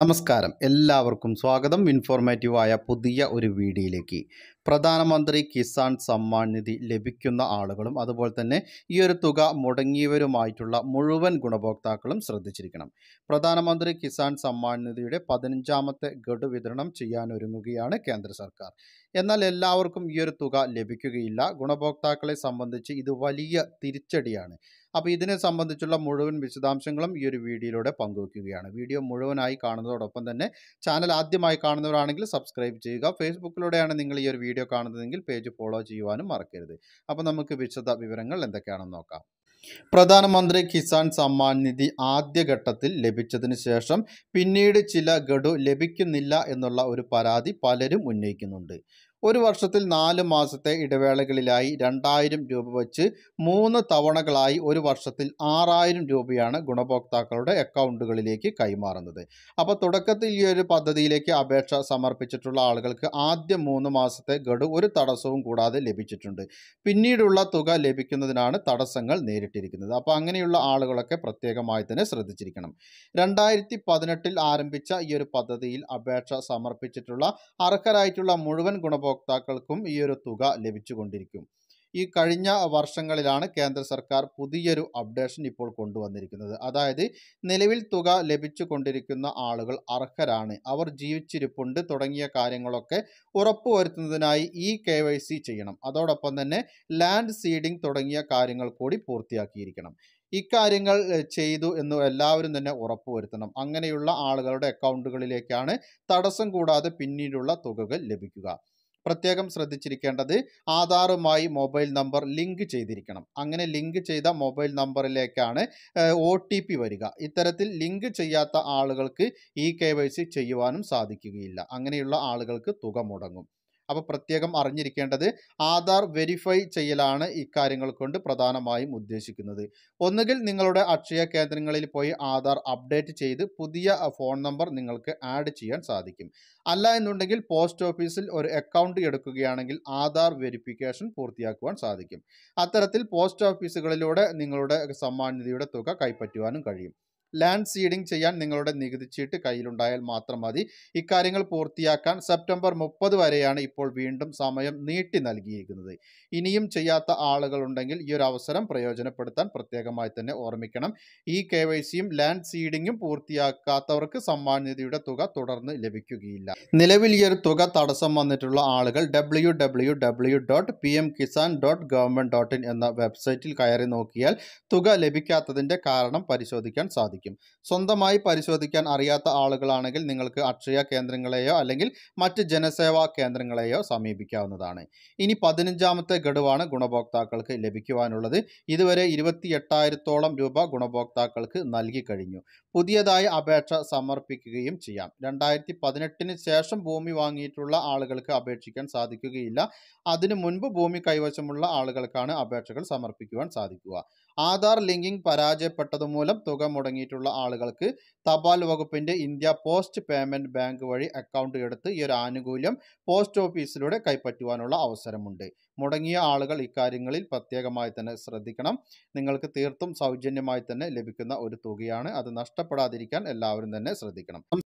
നമസ്കാരം എല്ലാവർക്കും സ്വാഗതം ഇൻഫോർമേറ്റീവായ പുതിയ ഒരു വീഡിയോയിലേക്ക് പ്രധാനമന്ത്രി കിസാൻ സമ്മാൻ നിധി ലഭിക്കുന്ന ആളുകളും അതുപോലെ തന്നെ ഈ ഒരു തുക മുടങ്ങിയവരുമായിട്ടുള്ള മുഴുവൻ ഗുണഭോക്താക്കളും ശ്രദ്ധിച്ചിരിക്കണം പ്രധാനമന്ത്രി കിസാൻ സമ്മാൻ നിധിയുടെ പതിനഞ്ചാമത്തെ ഗഡു വിതരണം ചെയ്യാനൊരുങ്ങുകയാണ് കേന്ദ്ര സർക്കാർ എന്നാൽ എല്ലാവർക്കും ഈ ഒരു തുക ലഭിക്കുകയില്ല ഗുണഭോക്താക്കളെ സംബന്ധിച്ച് ഇത് വലിയ തിരിച്ചടിയാണ് അപ്പോൾ ഇതിനെ സംബന്ധിച്ചുള്ള മുഴുവൻ വിശദാംശങ്ങളും ഈ ഒരു വീഡിയോയിലൂടെ പങ്കുവയ്ക്കുകയാണ് വീഡിയോ മുഴുവനായി കാണുന്നതോടൊപ്പം തന്നെ ചാനൽ ആദ്യമായി കാണുന്നവരാണെങ്കിൽ സബ്സ്ക്രൈബ് ചെയ്യുക ഫേസ്ബുക്കിലൂടെയാണ് നിങ്ങൾ ഈ ഒരു വീഡിയോ കാണുന്നതെങ്കിൽ പേജ് ഫോളോ ചെയ്യുവാനും മറക്കരുത് അപ്പോൾ നമുക്ക് വിശദ വിവരങ്ങൾ എന്തൊക്കെയാണെന്ന് നോക്കാം പ്രധാനമന്ത്രി കിസാൻ സമ്മാൻ നിധി ആദ്യഘട്ടത്തിൽ ലഭിച്ചതിന് ശേഷം പിന്നീട് ചില ഗഡു ലഭിക്കുന്നില്ല എന്നുള്ള ഒരു പരാതി പലരും ഉന്നയിക്കുന്നുണ്ട് ഒരു വർഷത്തിൽ നാല് മാസത്തെ ഇടവേളകളിലായി രണ്ടായിരം രൂപ വെച്ച് മൂന്ന് തവണകളായി ഒരു വർഷത്തിൽ ആറായിരം രൂപയാണ് ഗുണഭോക്താക്കളുടെ അക്കൗണ്ടുകളിലേക്ക് കൈമാറുന്നത് അപ്പോൾ തുടക്കത്തിൽ ഈ ഒരു പദ്ധതിയിലേക്ക് അപേക്ഷ സമർപ്പിച്ചിട്ടുള്ള ആളുകൾക്ക് ആദ്യ മൂന്ന് മാസത്തെ ഗഡു ഒരു തടസ്സവും കൂടാതെ ലഭിച്ചിട്ടുണ്ട് പിന്നീടുള്ള തുക ലഭിക്കുന്നതിനാണ് തടസ്സങ്ങൾ നേരിട്ടിരിക്കുന്നത് അപ്പോൾ അങ്ങനെയുള്ള ആളുകളൊക്കെ പ്രത്യേകമായി തന്നെ ശ്രദ്ധിച്ചിരിക്കണം രണ്ടായിരത്തി പതിനെട്ടിൽ ആരംഭിച്ച ഈ ഒരു പദ്ധതിയിൽ അപേക്ഷ സമർപ്പിച്ചിട്ടുള്ള അർഹരായിട്ടുള്ള മുഴുവൻ ഗുണഭോക്താക്കൾക്കും ഈ ഒരു തുക ലഭിച്ചുകൊണ്ടിരിക്കും ഈ കഴിഞ്ഞ വർഷങ്ങളിലാണ് കേന്ദ്ര സർക്കാർ പുതിയൊരു അപ്ഡേഷൻ ഇപ്പോൾ കൊണ്ടുവന്നിരിക്കുന്നത് അതായത് നിലവിൽ തുക ലഭിച്ചു കൊണ്ടിരിക്കുന്ന ആളുകൾ അർഹരാണ് അവർ ജീവിച്ചിരിപ്പുണ്ട് തുടങ്ങിയ കാര്യങ്ങളൊക്കെ ഉറപ്പുവരുത്തുന്നതിനായി ഈ കെ വൈ സി ചെയ്യണം അതോടൊപ്പം തന്നെ ലാൻഡ് സീഡിംഗ് തുടങ്ങിയ കാര്യങ്ങൾ കൂടി പൂർത്തിയാക്കിയിരിക്കണം ഇക്കാര്യങ്ങൾ എഹ്, ചെയ്തു എന്ന് എല്ലാവരും തന്നെ ഉറപ്പുവരുത്തണം അങ്ങനെയുള്ള ആളുകളുടെ അക്കൗണ്ടുകളിലേക്കാണ് തടസ്സം കൂടാതെ പിന്നീടുള്ള തുകകൾ ലഭിക്കുക പ്രത്യേകം ശ്രദ്ധിച്ചിരിക്കേണ്ടത് ആധാറുമായി മൊബൈൽ നമ്പർ ലിങ്ക് ചെയ്തിരിക്കണം അങ്ങനെ ലിങ്ക് ചെയ്ത മൊബൈൽ നമ്പറിലേക്കാണ് ഒ ടി പി വരിക ഇത്തരത്തിൽ ലിങ്ക് ചെയ്യാത്ത ആളുകൾക്ക് ഈ കെ വൈ സി ചെയ്യുവാനും സാധിക്കുകയില്ല അങ്ങനെയുള്ള ആളുകൾക്ക് തുക മുടങ്ങും അപ്പോൾ പ്രത്യേകം അറിഞ്ഞിരിക്കേണ്ടത് ആധാർ വെരിഫൈ ചെയ്യലാണ് ഇക്കാര്യങ്ങൾ കൊണ്ട് പ്രധാനമായും ഉദ്ദേശിക്കുന്നത് ഒന്നുകിൽ നിങ്ങളുടെ അക്ഷയ കേന്ദ്രങ്ങളിൽ പോയി ആധാർ അപ്ഡേറ്റ് ചെയ്ത് പുതിയ അഹ്, ഫോൺ നമ്പർ നിങ്ങൾക്ക് ആഡ് ചെയ്യാൻ സാധിക്കും അല്ല എന്നുണ്ടെങ്കിൽ പോസ്റ്റ് ഓഫീസിൽ ഒരു അക്കൗണ്ട് എടുക്കുകയാണെങ്കിൽ ആധാർ വെരിഫിക്കേഷൻ പൂർത്തിയാക്കുവാൻ സാധിക്കും അത്തരത്തിൽ പോസ്റ്റ് ഓഫീസുകളിലൂടെ നിങ്ങളുടെ സമ്മാൻ നിധിയുടെ തുക കൈപ്പറ്റുവാനും കഴിയും ലാൻഡ് സീഡിംഗ് ചെയ്യാൻ നിങ്ങളുടെ നികുതി ചീട്ട് കയ്യിലുണ്ടായാൽ മാത്രം മതി ഇക്കാര്യങ്ങൾ പൂർത്തിയാക്കാൻ സെപ്റ്റംബർ മുപ്പത് വരെയാണ് ഇപ്പോൾ വീണ്ടും സമയം നീട്ടി നൽകിയിരിക്കുന്നത് ഇനിയും ചെയ്യാത്ത ആളുകളുണ്ടെങ്കിൽ ഈ ഒരു അവസരം പ്രയോജനപ്പെടുത്താൻ പ്രത്യേകമായി തന്നെ ഓർമ്മിക്കണം ഈ കെ വൈ സിയും ലാൻഡ് സീഡിങ്ങും പൂർത്തിയാക്കാത്തവർക്ക് സമ്മാൻ നിധിയുടെ തുക തുടർന്ന് ലഭിക്കുകയില്ല നിലവിൽ ഈ ഒരു തുക തടസ്സം വന്നിട്ടുള്ള ആളുകൾ W W W dot P M Kisan dot government dot in എന്ന വെബ്സൈറ്റിൽ കയറി നോക്കിയാൽ തുക ലഭിക്കാത്തതിൻ്റെ കാരണം പരിശോധിക്കാൻ സാധിക്കും സ്വന്തമായി പരിശോധിക്കാൻ അറിയാത്ത ആളുകളാണെങ്കിൽ നിങ്ങൾക്ക് അക്ഷയ കേന്ദ്രങ്ങളെയോ അല്ലെങ്കിൽ മറ്റ് ജനസേവാ കേന്ദ്രങ്ങളെയോ സമീപിക്കാവുന്നതാണ് ഇനി പതിനഞ്ചാമത്തെ ഗഡുവാണ് ഗുണഭോക്താക്കൾക്ക് ലഭിക്കുവാനുള്ളത് ഇതുവരെ ഇരുപത്തി എട്ടായിരത്തോളം രൂപ ഗുണഭോക്താക്കൾക്ക് നൽകി കഴിഞ്ഞു പുതിയതായി അപേക്ഷ സമർപ്പിക്കുകയും ചെയ്യാം രണ്ടായിരത്തി പതിനെട്ടിന് ശേഷം ഭൂമി വാങ്ങിയിട്ടുള്ള ആളുകൾക്ക് അപേക്ഷിക്കാൻ സാധിക്കുകയില്ല അതിനു മുൻപ് ഭൂമി കൈവശമുള്ള ആളുകൾക്കാണ് അപേക്ഷകൾ സമർപ്പിക്കുവാൻ സാധിക്കുക ആധാർ ലിങ്കിങ് പരാജയപ്പെട്ടതുമൂലം തുക മുടങ്ങിയിട്ടുള്ള ആളുകൾക്ക് തപാൽ വകുപ്പിന്റെ ഇന്ത്യ പോസ്റ്റ് പേയ്മെന്റ് ബാങ്ക് വഴി അക്കൗണ്ട് എടുത്ത് ഈ ഒരു ആനുകൂല്യം പോസ്റ്റ് ഓഫീസിലൂടെ കൈപ്പറ്റുവാനുള്ള അവസരമുണ്ട് മുടങ്ങിയ ആളുകൾ ഇക്കാര്യങ്ങളിൽ പ്രത്യേകമായി തന്നെ ശ്രദ്ധിക്കണം നിങ്ങൾക്ക് തീർത്തും സൗജന്യമായി തന്നെ ലഭിക്കുന്ന ഒരു തുകയാണ് അത് നഷ്ടപ്പെടാതിരിക്കാൻ എല്ലാവരും തന്നെ ശ്രദ്ധിക്കണം